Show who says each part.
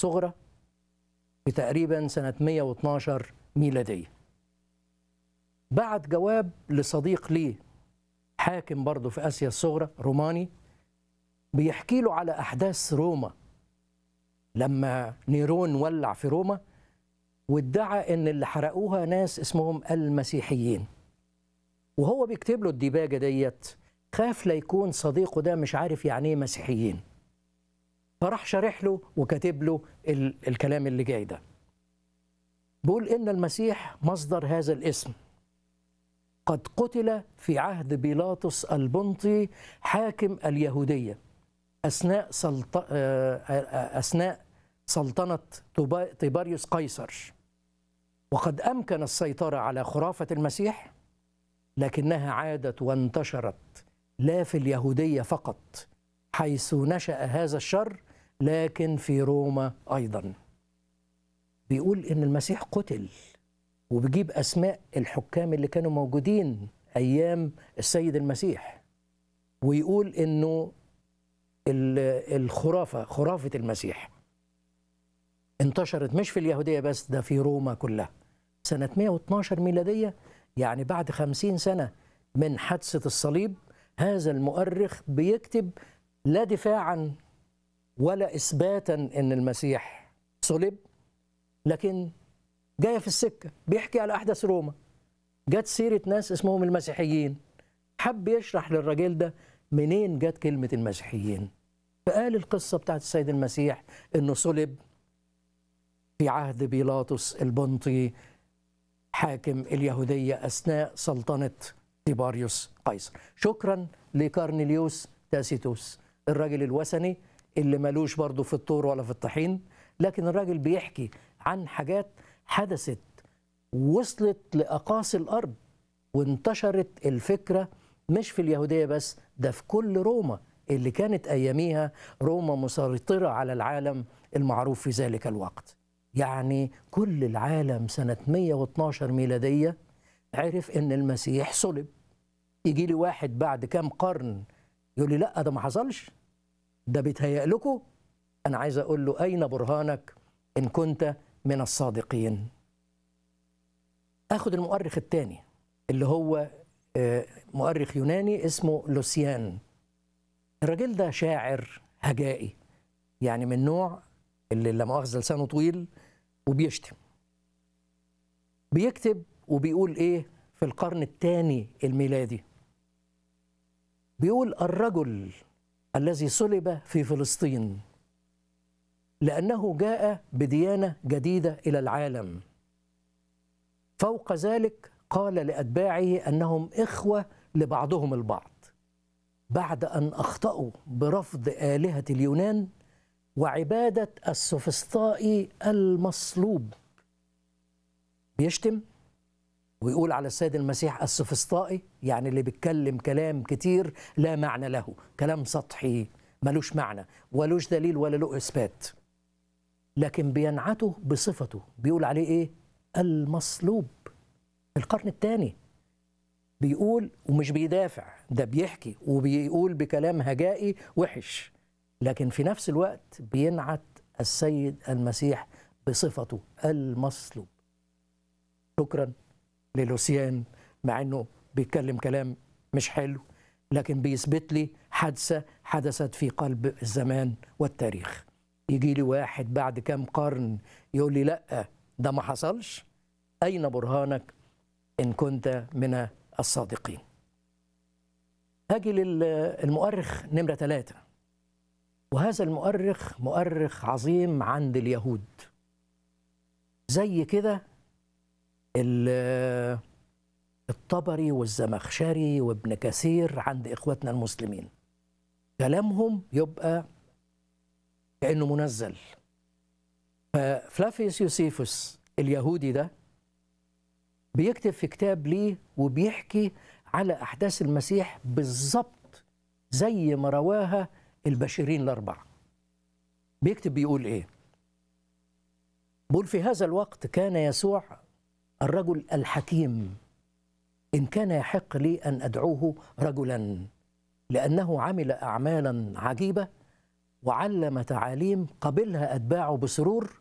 Speaker 1: الصغرى في تقريبا سنة 112 ميلادية بعت جواب لصديق ليه حاكم برضه في آسيا الصغرى روماني بيحكي له على أحداث روما لما نيرون ولع في روما وادعى ان اللي حرقوها ناس اسمهم المسيحيين وهو بيكتب له الديباجه ديت خاف لا يكون صديقه ده مش عارف يعني ايه مسيحيين فراح شارح له وكاتب له ال الكلام اللي جاي ده بيقول ان المسيح مصدر هذا الاسم قد قتل في عهد بيلاطس البنطي حاكم اليهوديه اثناء سلط... اثناء سلطنه طيباريوس قيصر وقد امكن السيطره على خرافه المسيح لكنها عادت وانتشرت لا في اليهوديه فقط حيث نشا هذا الشر لكن في روما ايضا بيقول ان المسيح قتل وبيجيب اسماء الحكام اللي كانوا موجودين ايام السيد المسيح ويقول انه الخرافه خرافه المسيح انتشرت مش في اليهوديه بس ده في روما كلها سنه 112 ميلاديه يعني بعد خمسين سنه من حادثه الصليب هذا المؤرخ بيكتب لا دفاعا ولا اثباتا ان المسيح صلب لكن جايه في السكه بيحكي على احداث روما جت سيره ناس اسمهم المسيحيين حب يشرح للراجل ده منين جت كلمه المسيحيين فقال القصه بتاعت السيد المسيح انه صلب في عهد بيلاطس البنطي حاكم اليهوديه اثناء سلطنه تيباريوس قيصر شكرا لكارنيليوس تاسيتوس الراجل الوثني اللي ملوش برضه في الطور ولا في الطحين لكن الراجل بيحكي عن حاجات حدثت وصلت لأقاصي الأرض وانتشرت الفكرة مش في اليهودية بس ده في كل روما اللي كانت أياميها روما مسيطرة على العالم المعروف في ذلك الوقت يعني كل العالم سنة 112 ميلادية عرف إن المسيح صلب يجي لي واحد بعد كام قرن يقول لي لا ده ما حصلش ده بيتهيأ لكم أنا عايز أقول له أين برهانك إن كنت من الصادقين أخذ المؤرخ الثاني اللي هو مؤرخ يوناني اسمه لوسيان الراجل ده شاعر هجائي يعني من نوع اللي لا مؤاخذة لسانه طويل وبيشتم بيكتب وبيقول ايه في القرن الثاني الميلادي بيقول الرجل الذي صلب في فلسطين لانه جاء بديانه جديده الى العالم فوق ذلك قال لاتباعه انهم اخوه لبعضهم البعض بعد ان اخطاوا برفض الهه اليونان وعباده السوفسطائي المصلوب بيشتم ويقول على السيد المسيح السوفسطائي يعني اللي بيتكلم كلام كتير لا معنى له كلام سطحي ملوش معنى ولوش دليل ولا له اثبات لكن بينعته بصفته بيقول عليه ايه المصلوب في القرن الثاني بيقول ومش بيدافع ده بيحكي وبيقول بكلام هجائي وحش لكن في نفس الوقت بينعت السيد المسيح بصفته المصلوب شكرا للوسيان مع انه بيتكلم كلام مش حلو لكن بيثبت لي حادثه حدثت في قلب الزمان والتاريخ يجي لي واحد بعد كام قرن يقول لي لا ده ما حصلش اين برهانك ان كنت من الصادقين هاجي للمؤرخ نمرة ثلاثة وهذا المؤرخ مؤرخ عظيم عند اليهود زي كده الطبري والزمخشري وابن كثير عند إخواتنا المسلمين كلامهم يبقى كأنه منزل ففلافيوس يوسيفوس اليهودي ده بيكتب في كتاب ليه وبيحكي على أحداث المسيح بالظبط زي ما رواها البشرين الأربعة بيكتب بيقول إيه بيقول في هذا الوقت كان يسوع الرجل الحكيم إن كان يحق لي أن أدعوه رجلا لأنه عمل أعمالا عجيبة وعلم تعاليم قبلها أتباعه بسرور